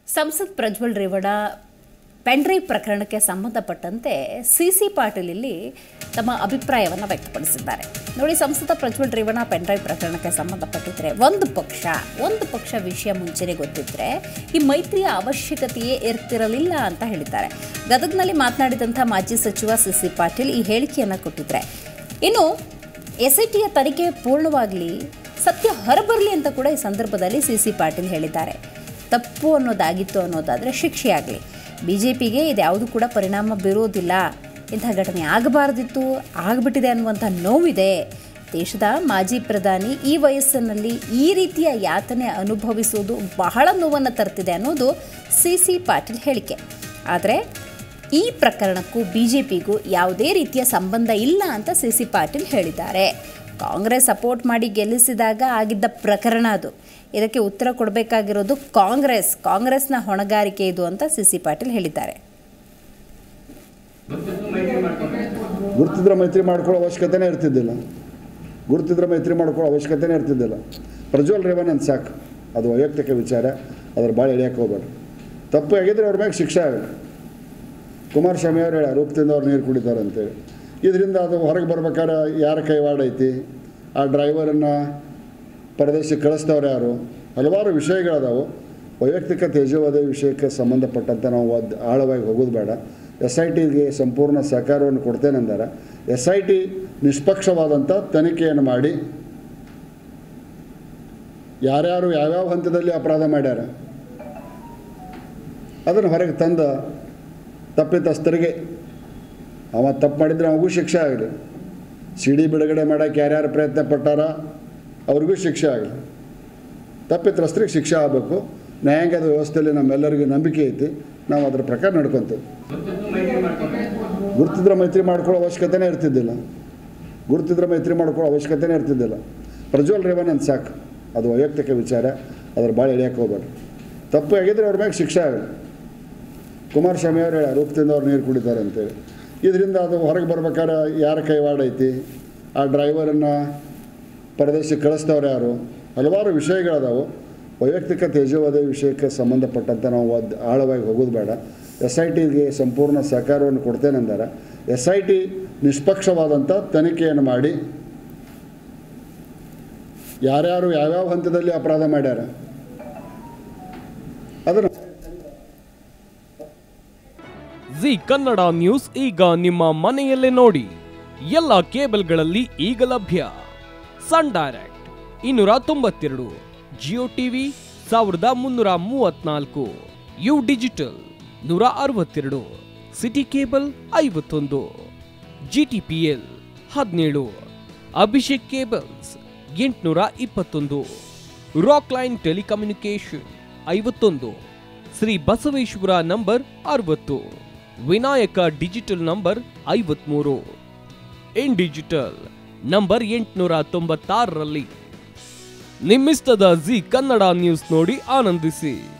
ಸಂಸತ್ ಪ್ರಜ್ವಲ್ ರೇವಣ್ಣ ಪೆನ್ಡ್ರೈವ್ ಪ್ರಕರಣಕ್ಕೆ ಸಂಬಂಧಪಟ್ಟಂತೆ ಸಿ ಸಿ ಪಾಟೀಲ್ ಇಲ್ಲಿ ತಮ್ಮ ಅಭಿಪ್ರಾಯವನ್ನು ವ್ಯಕ್ತಪಡಿಸಿದ್ದಾರೆ ನೋಡಿ ಸಂಸದ ಪ್ರಜ್ವಲ್ ರೇವಣ್ಣ ಪೆನ್ಡ್ರೈವ್ ಪ್ರಕರಣಕ್ಕೆ ಸಂಬಂಧಪಟ್ಟಿದ್ರೆ ಒಂದು ಪಕ್ಷ ಒಂದು ಪಕ್ಷ ವಿಷಯ ಮುಂಚೆನೆ ಗೊತ್ತಿದ್ರೆ ಈ ಮೈತ್ರಿಯ ಅವಶ್ಯಕತೆಯೇ ಇರ್ತಿರಲಿಲ್ಲ ಅಂತ ಹೇಳಿದ್ದಾರೆ ಗದಗ್ನಲ್ಲಿ ಮಾತನಾಡಿದಂಥ ಮಾಜಿ ಸಚಿವ ಸಿ ಸಿ ಪಾಟೀಲ್ ಈ ಹೇಳಿಕೆಯನ್ನು ಕೊಟ್ಟಿದ್ರೆ ಇನ್ನು ಎಸ್ ಐ ಟಿಯ ತನಿಖೆ ಪೂರ್ಣವಾಗಲಿ ಸತ್ಯ ಹೊರಬರಲಿ ಅಂತ ಕೂಡ ಈ ಸಂದರ್ಭದಲ್ಲಿ ಸಿ ಸಿ ಪಾಟೀಲ್ ಹೇಳಿದ್ದಾರೆ ತಪ್ಪು ಅನ್ನೋದಾಗಿತ್ತು ಅನ್ನೋದಾದರೆ ಶಿಕ್ಷೆ ಆಗಲಿ ಬಿ ಜೆ ಪಿಗೆ ಇದ್ಯಾವುದು ಕೂಡ ಪರಿಣಾಮ ಬೀರೋದಿಲ್ಲ ಇಂಥ ಘಟನೆ ಆಗಬಾರ್ದಿತ್ತು ಆಗಿಬಿಟ್ಟಿದೆ ಅನ್ನುವಂಥ ನೋವಿದೆ ದೇಶದ ಮಾಜಿ ಪ್ರಧಾನಿ ಈ ವಯಸ್ಸಿನಲ್ಲಿ ಈ ರೀತಿಯ ಯಾತನೆ ಅನುಭವಿಸುವುದು ಬಹಳ ನೋವನ್ನು ತರ್ತಿದೆ ಅನ್ನೋದು ಸಿ ಸಿ ಪಾಟೀಲ್ ಹೇಳಿಕೆ ಆದರೆ ಈ ಪ್ರಕರಣಕ್ಕೂ ಬಿ ಜೆ ಪಿಗೂ ಯಾವುದೇ ರೀತಿಯ ಸಂಬಂಧ ಇಲ್ಲ ಅಂತ ಸಿ ಸಿ ಪಾಟೀಲ್ ಹೇಳಿದ್ದಾರೆ ಕಾಂಗ್ರೆಸ್ ಸಪೋರ್ಟ್ ಮಾಡಿ ಗೆಲ್ಲಿಸಿದಾಗ ಆಗಿದ್ದ ಪ್ರಕರಣ ಅದು ಇದಕ್ಕೆ ಉತ್ತರ ಕೊಡಬೇಕಾಗಿರೋದು ಕಾಂಗ್ರೆಸ್ ಕಾಂಗ್ರೆಸ್ನ ಹೊಣೆಗಾರಿಕೆ ಇದು ಅಂತ ಸಿ ಸಿ ಪಾಟೀಲ್ ಹೇಳಿದ್ದಾರೆ ಗುರುತಿದ್ರೆ ಮೈತ್ರಿ ಮಾಡ್ಕೊಳ್ಳೋ ಅವಶ್ಯಕತೆನೇ ಇರ್ತಿದ್ದಿಲ್ಲ ಗುರುತಿದ್ರೆ ಮೈತ್ರಿ ಮಾಡ್ಕೊಳ್ಳೋ ಅವಶ್ಯಕತೆನೇ ಇರ್ತಿದ್ದಿಲ್ಲ ಪ್ರಜ್ವಲ್ ರೇವಣ್ಣ ಅಂತ ಸಾಕು ಅದು ವೈಯಕ್ತಿಕ ವಿಚಾರ ಅದ್ರ ಭಾಳ ಎಳಿಯಕ್ಕೆ ಹೋಗ್ಬೇಡ ತಪ್ಪು ಆಗಿದ್ರೆ ಅವ್ರ ಮ್ಯಾಗ ಶಿಕ್ಷೆ ಆಗಲ್ಲ ಕುಮಾರಸ್ವಾಮಿ ಅವ್ರು ಹೇಳ ರೂಪದಿಂದ ಅವ್ರು ನೀರು ಕುಡಿತಾರೆ ಅಂತೇಳಿ ಇದರಿಂದ ಅದು ಹೊರಗೆ ಬರ್ಬೇಕಾದ್ರೆ ಯಾರ ಕೈವಾಡ ಐತಿ ಆ ಡ್ರೈವರನ್ನು ಪರದೇಶಕ್ಕೆ ಕಳಿಸ್ತವ್ರು ಯಾರು ಹಲವಾರು ವಿಷಯಗಳದಾವು ವೈಯಕ್ತಿಕ ತೇಜೋವಧ ವಿಷಯಕ್ಕೆ ಸಂಬಂಧಪಟ್ಟಂತೆ ನಾವು ಅದು ಆಳವಾಗಿ ಹೋಗೋದು ಬೇಡ ಎಸ್ ಐ ಟಿಗೆ ಸಂಪೂರ್ಣ ಸಹಕಾರವನ್ನು ಕೊಡ್ತೇನೆಂದರೆ ಎಸ್ ಐ ಟಿ ನಿಷ್ಪಕ್ಷವಾದಂಥ ತನಿಖೆಯನ್ನು ಮಾಡಿ ಯಾರ್ಯಾರು ಯಾವ್ಯಾವ ಹಂತದಲ್ಲಿ ಅಪರಾಧ ಮಾಡ್ಯಾರ ಅದನ್ನು ಹೊರಗೆ ತಂದ ತಪ್ಪಿತಸ್ಥರಿಗೆ ಅವ ತಪ್ಪು ಮಾಡಿದರೆ ಅವನಿಗೂ ಶಿಕ್ಷೆ ಆಗಲಿ ಸಿ ಡಿ ಬಿಡುಗಡೆ ಮಾಡೋಕ್ಕೆ ಯಾರ್ಯಾರು ಪ್ರಯತ್ನ ಪಟ್ಟಾರ ಅವ್ರಿಗೂ ಶಿಕ್ಷೆ ಆಗಲಿ ತಪ್ಪಿತಸ್ಥರಿಗೆ ಶಿಕ್ಷೆ ಆಗಬೇಕು ನ್ಯಾಯಾಂಗದ ವ್ಯವಸ್ಥೆಯಲ್ಲಿ ನಮ್ಮೆಲ್ಲರಿಗೂ ನಂಬಿಕೆ ಐತಿ ನಾವು ಅದರ ಪ್ರಕಾರ ನಡ್ಕೊತೀವಿ ಗುರುತಿದ್ರೆ ಮೈತ್ರಿ ಮಾಡ್ಕೊಳ್ಳೋ ಅವಶ್ಯಕತೆನೇ ಇರ್ತಿದ್ದಿಲ್ಲ ಗುರುತಿದ್ರೆ ಮೈತ್ರಿ ಮಾಡ್ಕೊಳ್ಳೋ ಅವಶ್ಯಕತೆನೇ ಇರ್ತಿದ್ದಿಲ್ಲ ಪ್ರಜ್ವಲ್ ರೇವಣ್ಣ ಅಂತ ಸಾಕು ಅದು ವೈಯಕ್ತಿಕ ವಿಚಾರ ಅದ್ರ ಭಾಳ ಎಳಿಯಕ್ಕೆ ಹೋಗ್ಬೇಡ ತಪ್ಪು ಆಗಿದ್ರೆ ಅವ್ರ ಮ್ಯಾಗ ಶಿಕ್ಷೆ ಆಗಲ್ಲ ಕುಮಾರಸ್ವಾಮಿ ಅವ್ರು ಹೇಳ ರೂಪದಿಂದ ಅವ್ರು ನೀರು ಕುಡಿತಾರೆ ಅಂತೇಳಿ ಇದರಿಂದ ಅದು ಹೊರಗೆ ಬರ್ಬೇಕಾದ್ರೆ ಯಾರ ಕೈವಾಡ ಐತಿ ಆ ಡ್ರೈವರನ್ನು ಪರದೇಶಕ್ಕೆ ಕಳಿಸ್ತವ್ರು ಯಾರು ಹಲವಾರು ವಿಷಯಗಳದಾವು ವೈಯಕ್ತಿಕ ತೇಜೋವಧ ವಿಷಯಕ್ಕೆ ಸಂಬಂಧಪಟ್ಟಂತೆ ನಾವು ಅದು ಆಳವಾಗಿ ಹೋಗೋದು ಬೇಡ ಎಸ್ ಐ ಟಿಗೆ ಸಂಪೂರ್ಣ ಸಹಕಾರವನ್ನು ಕೊಡ್ತೇನೆಂದರೆ ಎಸ್ ಐ ಟಿ ನಿಷ್ಪಕ್ಷವಾದಂಥ ತನಿಖೆಯನ್ನು ಮಾಡಿ ಯಾರ್ಯಾರು ಯಾವ್ಯಾವ ಹಂತದಲ್ಲಿ ಅಪರಾಧ ಮಾಡ್ಯಾರ ಅದನ್ನು ಜಿ ಕನ್ನಡ ನ್ಯೂಸ್ ಈಗ ನಿಮ್ಮ ಮನೆಯಲ್ಲೇ ನೋಡಿ ಎಲ್ಲ ಕೇಬಲ್ಗಳಲ್ಲಿ ಈಗ ಲಭ್ಯ ಸನ್ ಡೈರೆಕ್ಟ್ ಇನ್ನೂರ ತೊಂಬತ್ತೆರಡು ಜಿಯೋ ಟಿವಿ ಸಾವಿರದ ಮುನ್ನೂರ ಮೂವತ್ನಾಲ್ಕು ಯು ಡಿಜಿಟಲ್ ನೂರ ಅರವತ್ತೆರಡು ಸಿಟಿ ಕೇಬಲ್ ಐವತ್ತೊಂದು ಜಿಟಿಪಿಎಲ್ ಹದಿನೇಳು ಅಭಿಷೇಕ್ ಕೇಬಲ್ಸ್ ಎಂಟುನೂರ ಇಪ್ಪತ್ತೊಂದು ರಾಕ್ ಲೈನ್ ಟೆಲಿಕಮ್ಯುನಿಕೇಶನ್ ಐವತ್ತೊಂದು ಶ್ರೀ ಬಸವೇಶ್ವರ ನಂಬರ್ ಅರವತ್ತು ವಿನಾಯಕ ಡಿಜಿಟಲ್ ನಂಬರ್ ಐವತ್ಮೂರು ಇನ್ ಡಿಜಿಟಲ್ ನಂಬರ್ ಎಂಟುನೂರ ತೊಂಬತ್ತಾರರಲ್ಲಿ ನಿಮ್ಮಿಸ್ತದ ಜಿ ಕನ್ನಡ ನ್ಯೂಸ್ ನೋಡಿ ಆನಂದಿಸಿ